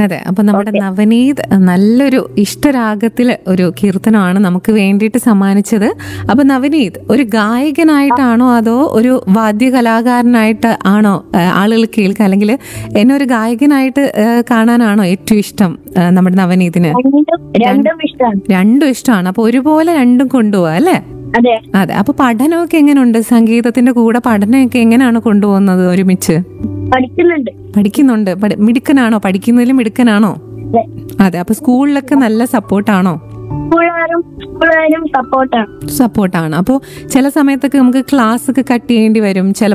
അതെ അപ്പൊ നമ്മുടെ നവനീത് നല്ലൊരു ഇഷ്ടരാഗത്തിൽ ഒരു കീർത്തനമാണ് നമുക്ക് വേണ്ടിയിട്ട് സമ്മാനിച്ചത് അപ്പൊ നവനീത് ഒരു ഗായകനായിട്ടാണോ അതോ ഒരു വാദ്യകലാകാരനായിട്ട് ആണോ ആ, ആളുകൾ കേൾക്കുക അല്ലെങ്കിൽ എന്നെ ഒരു ഗായകനായിട്ട് ആ, കാണാനാണോ ഏറ്റവും ഇഷ്ടം ആ, നമ്മുടെ നവനീതിന് രണ്ടും രണ്ടും ഇഷ്ടമാണ് രണ്ടും ഇഷ്ടമാണ് അപ്പൊ ഒരുപോലെ രണ്ടും കൊണ്ടുപോവാ അല്ലേ അതെ അതെ അപ്പൊ പഠനമൊക്കെ എങ്ങനെയുണ്ട് സംഗീതത്തിന്റെ കൂടെ പഠനമൊക്കെ എങ്ങനെയാണ് കൊണ്ടുപോകുന്നത് ഒരുമിച്ച് പഠിക്കുന്നുണ്ട് പഠിക്കുന്നുണ്ട് പഠി- മിടുക്കനാണോ പഠിക്കുന്നതിലും മിടുക്കനാണോ അതെ അതെ അപ്പൊ സ്കൂളിലൊക്കെ നല്ല സപ്പോർട്ടാണോ സ്കൂളുകാരും സ്കൂളുകാരും സപ്പോർട്ടാണ് സപ്പോർട്ടാണ് അപ്പോൾ ചില സമയത്തൊക്കെ നമുക്ക് ക്ലാസ് ഒക്കെ കട്ട് ചെയ്യേണ്ടി വരും ചില